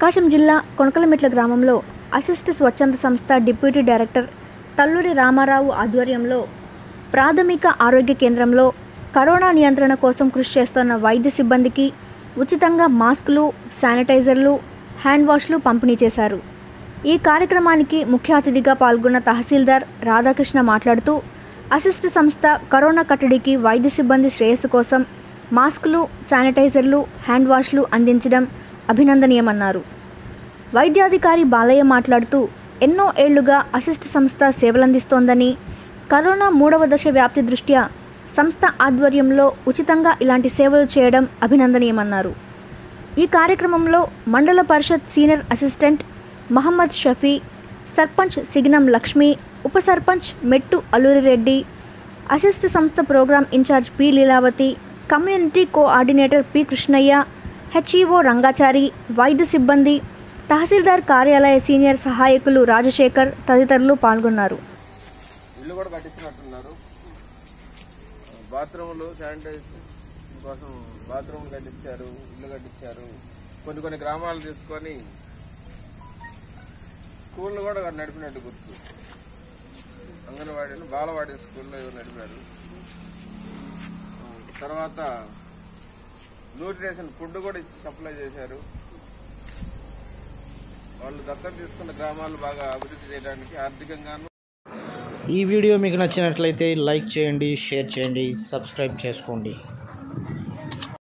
ప్రకాశం జిల్లా కొనకలమెట్ల గ్రామంలో అసిస్ట్ స్వచ్ఛంద సంస్థ డిప్యూటీ డైరెక్టర్ తల్లూరి రామారావు ఆధ్వర్యంలో ప్రాథమిక ఆరోగ్య కేంద్రంలో కరోనా నియంత్రణ కోసం కృషి చేస్తున్న వైద్య సిబ్బందికి ఉచితంగా మాస్కులు శానిటైజర్లు హ్యాండ్ వాష్లు పంపిణీ చేశారు ఈ కార్యక్రమానికి ముఖ్య అతిథిగా పాల్గొన్న తహసీల్దార్ రాధాకృష్ణ మాట్లాడుతూ అసిస్ట్ సంస్థ కరోనా కట్టడికి వైద్య సిబ్బంది శ్రేయస్సు కోసం మాస్కులు శానిటైజర్లు హ్యాండ్ వాష్లు అందించడం అభినందనీయమన్నారు వైద్యాధికారి బాలయ్య మాట్లాడుతూ ఎన్నో ఏళ్లుగా అసిస్ట్ సంస్థ సేవలందిస్తోందని కరోనా మూడవ దశ వ్యాప్తి దృష్ట్యా సంస్థ ఆధ్వర్యంలో ఉచితంగా ఇలాంటి సేవలు చేయడం అభినందనీయమన్నారు ఈ కార్యక్రమంలో మండల పరిషత్ సీనియర్ అసిస్టెంట్ మహమ్మద్ షఫీ సర్పంచ్ సిగ్నం లక్ష్మి ఉప సర్పంచ్ మెట్టు అల్లూరిరెడ్డి అసిస్ట్ సంస్థ program in charge P Leelavathi community coordinator P Krishnaiah HEO Rangachari వైద్య సిబ్బంది తహసీల్దార్ కార్యాలయ సీనియర్ సహాయకులు రాజశేఖర్ తదితరులు పాల్గొన్నారు ఇల్లు కూడా కట్టించినట్టున్నారు బాత్రూములు శానిటైజేషన్ కోసం బాత్రూములు కట్టించారు ఇల్లు కట్టించారు కొన్ని కొన్ని గ్రామాలు తీసుకొని స్కూళ్ళు కూడా నడిపినట్టు గుర్తు అంగన్వాడీలు బాలవాడి స్కూల్లో ఏవో నడిపారు తర్వాత న్యూట్రిషన్ ఫుడ్ కూడా ఇచ్చి సప్లై చేశారు వాళ్ళు దత్తత తీసుకున్న గ్రామాలు బాగా అభివృద్ధి చేయడానికి ఆర్థికంగాను ఈ వీడియో మీకు నచ్చినట్లయితే లైక్ చేయండి షేర్ చేయండి సబ్స్క్రైబ్ చేసుకోండి